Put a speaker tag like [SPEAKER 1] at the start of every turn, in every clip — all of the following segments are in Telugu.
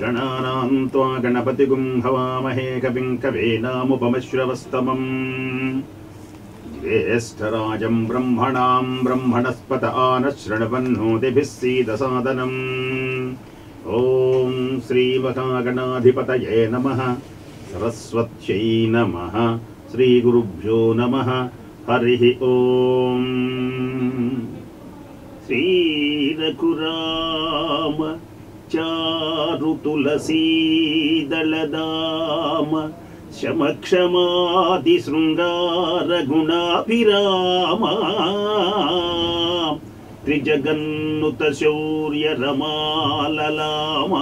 [SPEAKER 1] गणानां त्वा गणपतिगुं हवामहे कविं कवीनामुपमश्रवस्तमम् ज्येष्ठराजं ब्रह्मणां ब्रह्मणस्पत आनशृण्वन्नोतिभिः सीदसादनम् ॐ श्रीमहागणाधिपतये नमः सरस्वत्यै नमः श्रीगुरुभ्यो नमः हरिः ॐ श्रीरघुराम चारु तुलसीदलदाम शमक्षमादिशृङ्गारगुणाभिरामा त्रिजगन्नुत शौर्यरमाललामा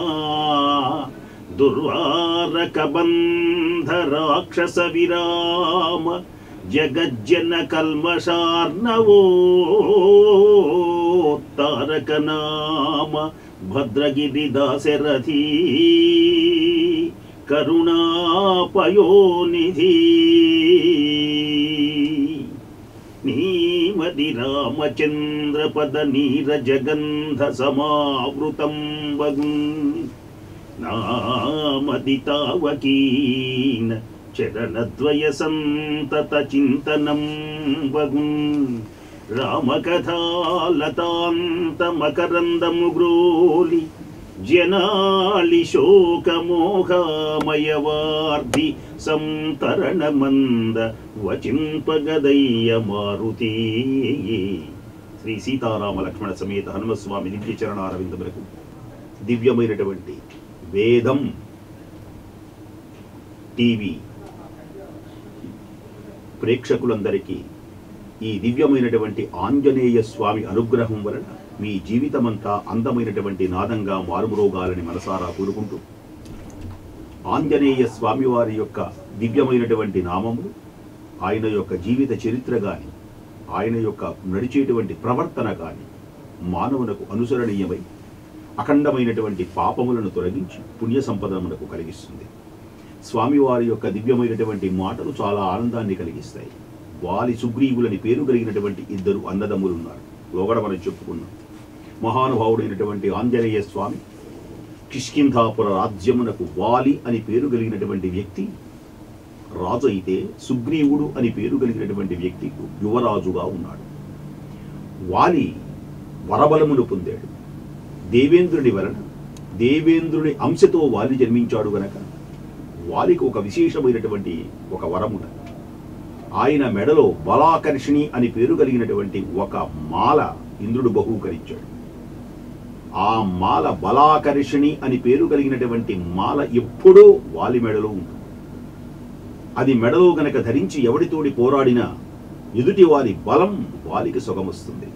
[SPEAKER 1] दुर्वारकबन्धराक्षसविराम जगज्जन कल्मषार्णवो तारकनाम भद्रगिरिदासरथी करुणापयोनिधि नीमदि रामचन्द्रपद नीरजगन्ध समावृतं वगुन् नामदितावकीन चरणद्वय सन्तत चिन्तनं वगुन् रामकथालतान्तमकरन्दमुग्रोलि జనాళి శోకమోహమయవార్ధి సంతరణమంద వచింపగదయ్య మారుతి శ్రీ సీతారామ లక్ష్మణ సమేత హనుమస్వామి దివ్య చరణారవిందములకు దివ్యమైనటువంటి వేదం టీవీ ప్రేక్షకులందరికీ ఈ దివ్యమైనటువంటి ఆంజనేయ స్వామి అనుగ్రహం వలన మీ జీవితమంతా అందమైనటువంటి నాదంగా మారుమ్రోగాలని మనసారా కోరుకుంటూ ఆంజనేయ స్వామివారి యొక్క దివ్యమైనటువంటి నామములు ఆయన యొక్క జీవిత చరిత్ర గాని ఆయన యొక్క నడిచేటువంటి ప్రవర్తన గాని మానవునకు అనుసరణీయమై అఖండమైనటువంటి పాపములను తొలగించి పుణ్య సంపదమునకు కలిగిస్తుంది స్వామివారి యొక్క దివ్యమైనటువంటి మాటలు చాలా ఆనందాన్ని కలిగిస్తాయి వాలి సుగ్రీవులని పేరు కలిగినటువంటి ఇద్దరు అన్నదమ్ములు ఉన్నారు లోగడ మనం చెప్పుకున్నాం మహానుభావుడైనటువంటి ఆంజనేయ స్వామి కిష్కింధాపుర రాజ్యమునకు వాలి అని పేరు కలిగినటువంటి వ్యక్తి రాజు అయితే సుగ్రీవుడు అని పేరు కలిగినటువంటి వ్యక్తి యువరాజుగా ఉన్నాడు వాలి వరబలమును పొందాడు దేవేంద్రుని వలన దేవేంద్రుని అంశతో వాలి జన్మించాడు గనక వాలికి ఒక విశేషమైనటువంటి ఒక వరమున ఆయన మెడలో బలాకర్షిణి అని పేరు కలిగినటువంటి ఒక మాల ఇంద్రుడు బహూకరించాడు ఆ మాల బలాకర్షిణి అని పేరు కలిగినటువంటి మాల ఎప్పుడూ వాలి మెడలో ఉంటుంది అది మెడలో గనక ధరించి ఎవడితోడి పోరాడినా ఎదుటి వారి బలం వాలికి సొగమొస్తుంది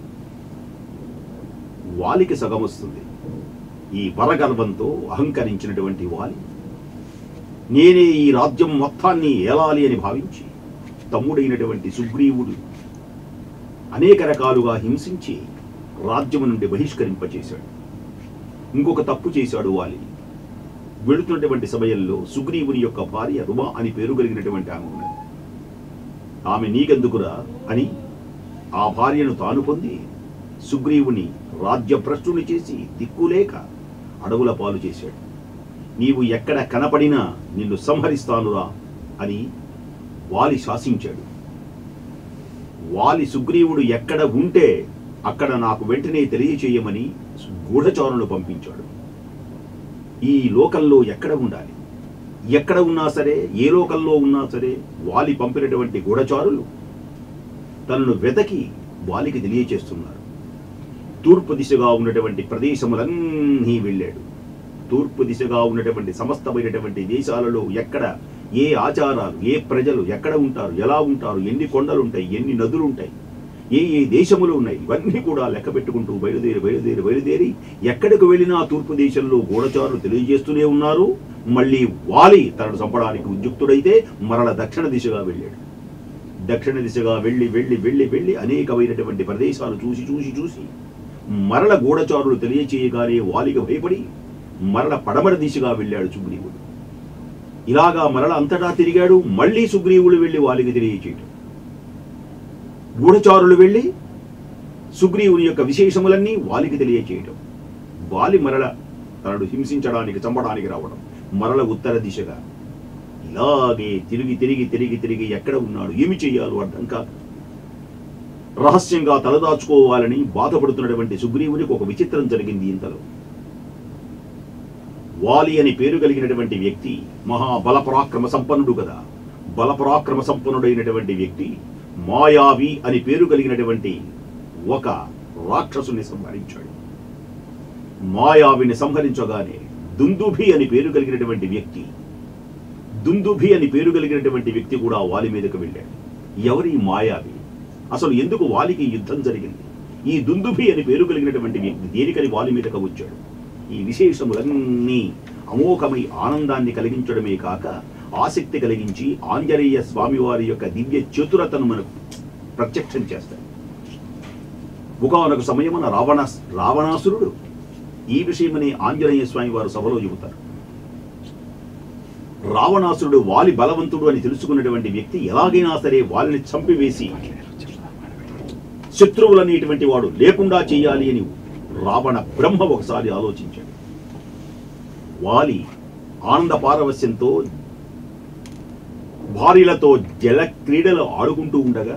[SPEAKER 1] వాలికి సగమొస్తుంది ఈ బలగర్వంతో అహంకరించినటువంటి వాలి నేనే ఈ రాజ్యం మొత్తాన్ని ఏలాలి అని భావించి తమ్ముడైనటువంటి సుగ్రీవుడు అనేక రకాలుగా హింసించి రాజ్యము నుండి బహిష్కరింపచేశాడు ఇంకొక తప్పు చేశాడు వాలి వెళుతున్నటువంటి సమయంలో సుగ్రీవుని యొక్క భార్య రుమా అని పేరు కలిగినటువంటి ఆమె ఉన్నది ఆమె నీకెందుకురా అని ఆ భార్యను తాను పొంది సుగ్రీవుని రాజ్యభ్రష్టుని చేసి దిక్కులేక అడవుల పాలు చేశాడు నీవు ఎక్కడ కనపడినా నిన్ను సంహరిస్తానురా అని వాలి శాసించాడు వాలి సుగ్రీవుడు ఎక్కడ ఉంటే అక్కడ నాకు వెంటనే తెలియచేయమని గూఢచారులను పంపించాడు ఈ లోకంలో ఎక్కడ ఉండాలి ఎక్కడ ఉన్నా సరే ఏ లోకంలో ఉన్నా సరే వాలి పంపినటువంటి గూఢచారులు తనను వెతకి వాలికి తెలియచేస్తున్నారు తూర్పు దిశగా ఉన్నటువంటి ప్రదేశములన్నీ వెళ్ళాడు తూర్పు దిశగా ఉన్నటువంటి సమస్తమైనటువంటి దేశాలలో ఎక్కడ ఏ ఆచారాలు ఏ ప్రజలు ఎక్కడ ఉంటారు ఎలా ఉంటారు ఎన్ని కొండలు ఉంటాయి ఎన్ని నదులు ఉంటాయి ఏ ఏ దేశములు ఉన్నాయి ఇవన్నీ కూడా లెక్క పెట్టుకుంటూ బయలుదేరి బయలుదేరి బయలుదేరి ఎక్కడికి వెళ్ళినా తూర్పు దేశంలో గూఢచారులు తెలియజేస్తూనే ఉన్నారు మళ్ళీ వాలి తనను చంపడానికి ఉద్యుక్తుడైతే మరల దక్షిణ దిశగా వెళ్ళాడు దక్షిణ దిశగా వెళ్ళి వెళ్ళి వెళ్ళి వెళ్ళి అనేకమైనటువంటి ప్రదేశాలు చూసి చూసి చూసి మరల గూఢచారులు తెలియచేయగానే వాలికి భయపడి మరల పడమర దిశగా వెళ్ళాడు సుగ్రీవుడు ఇలాగా మరల అంతటా తిరిగాడు మళ్ళీ సుగ్రీవుడు వెళ్ళి వాలికి తెలియచేయటం గూఢచారులు వెళ్ళి సుగ్రీవుని యొక్క విశేషములన్నీ వాలికి తెలియచేయటం వాలి మరల తనను హింసించడానికి చంపడానికి రావడం మరల ఉత్తర దిశగా ఇలాగే తిరిగి తిరిగి తిరిగి తిరిగి ఎక్కడ ఉన్నాడు ఏమి చెయ్యాలో అర్థం కాక రహస్యంగా తలదాచుకోవాలని బాధపడుతున్నటువంటి సుగ్రీవునికి ఒక విచిత్రం జరిగింది ఇంతలో వాలి అని పేరు కలిగినటువంటి వ్యక్తి మహాబల పరాక్రమ సంపన్నుడు కదా బల పరాక్రమ సంపన్నుడైనటువంటి వ్యక్తి మాయావి అని పేరు కలిగినటువంటి ఒక రాక్షసుని సంహరించాడు మాయావిని సంహరించగానే దుందుభి అని పేరు కలిగినటువంటి వ్యక్తి దుందుభి అని పేరు కలిగినటువంటి వ్యక్తి కూడా వాలి మీదకు వెళ్ళాడు ఎవరి మాయావి అసలు ఎందుకు వాలికి యుద్ధం జరిగింది ఈ దుందుభి అని పేరు కలిగినటువంటి వ్యక్తి దేనికని వాలి మీదకు వచ్చాడు ఈ విశేషములన్నీ అమోఘమై ఆనందాన్ని కలిగించడమే కాక ఆసక్తి కలిగించి ఆంజనేయ స్వామివారి యొక్క దివ్య చతురతను మనకు ప్రత్యక్షం చేస్తాయి ఒకనొక సమయమున రావణ రావణాసురుడు ఈ విషయమని ఆంజనేయ స్వామి వారు సభలో చెబుతారు రావణాసురుడు వాలి బలవంతుడు అని తెలుసుకున్నటువంటి వ్యక్తి ఎలాగైనా సరే వాలిని చంపివేసి శత్రువులనేటువంటి వాడు లేకుండా చేయాలి అని రావణ బ్రహ్మ ఒకసారి ఆలోచించాడు వాలి ఆనంద పారవస్యంతో భార్యలతో జల క్రీడలు ఆడుకుంటూ ఉండగా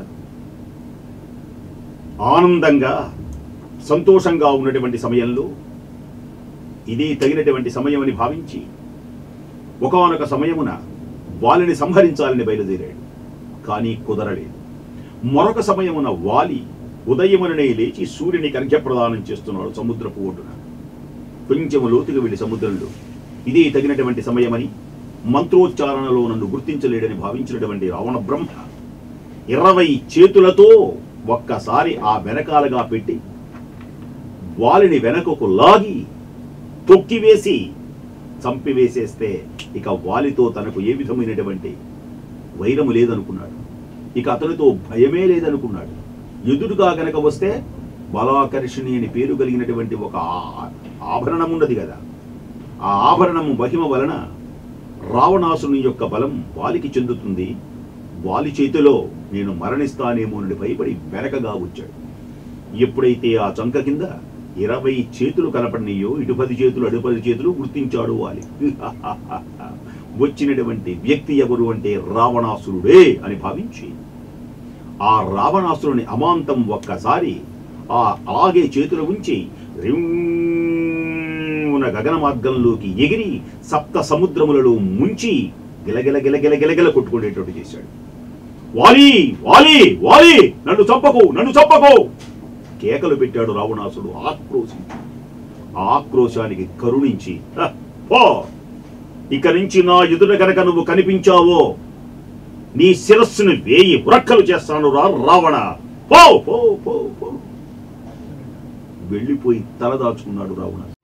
[SPEAKER 1] ఆనందంగా సంతోషంగా ఉన్నటువంటి సమయంలో ఇదే తగినటువంటి సమయమని భావించి ఒకనొక సమయమున వాలిని సంహరించాలని బయలుదేరాడు కానీ కుదరలేదు మరొక సమయమున వాలి ఉదయముననే లేచి సూర్యుని కర్ఘ్యప్రదానం చేస్తున్నాడు సముద్రపు ఒడ్డున కొంచెము లోతుగా వెళ్ళి సముద్రంలో ఇదే తగినటువంటి సమయమని మంత్రోచ్చారణలో నన్ను గుర్తించలేడని భావించినటువంటి రావణ బ్రహ్మ ఇరవై చేతులతో ఒక్కసారి ఆ వెనకాలగా పెట్టి వాలిని వెనకకు లాగి తొక్కివేసి చంపివేసేస్తే ఇక వాలితో తనకు ఏ విధమైనటువంటి వైరము లేదనుకున్నాడు ఇక అతనితో భయమే లేదనుకున్నాడు ఎదురుగా గనక వస్తే బలాకర్షిణి అని పేరు కలిగినటువంటి ఒక ఆ- ఆభరణం ఉన్నది కదా ఆ ఆభరణము మహిమ వలన రావణాసుని యొక్క బలం వాలికి చెందుతుంది వాలి చేతిలో నేను మరణిస్తానేమోనని భయపడి వెనకగా వచ్చాడు ఎప్పుడైతే ఆ చంక కింద ఇరవై చేతులు కనపడినాయో ఇటు పది చేతులు అటు పది చేతులు గుర్తించాడు వాలి వచ్చినటువంటి వ్యక్తి ఎవరు అంటే రావణాసురుడే అని భావించి ఆ రావణాసురుని అమాంతం ఒక్కసారి ఆ అలాగే చేతులు ఉంచి రివ్వున గగన మార్గంలోకి ఎగిరి సప్త సముద్రములలో ముంచి గిలగిల గిలగిల గిలగిల కొట్టుకునేటట్టు చేశాడు వాలి వాలి వాలి నన్ను చంపకు నన్ను చంపకు కేకలు పెట్టాడు రావణాసుడు ఆక్రోశించి ఆ ఆక్రోశానికి కరుణించి "హ, పో ఇక నుంచి నా ఎదుట గనక నువ్వు కనిపించావో నీ శిరస్సును వేయి ఉరక్కలు చేస్తాను రా రావణ పో పో పో పో వెళ్ళిపోయి తలదాచుకున్నాడు రావణ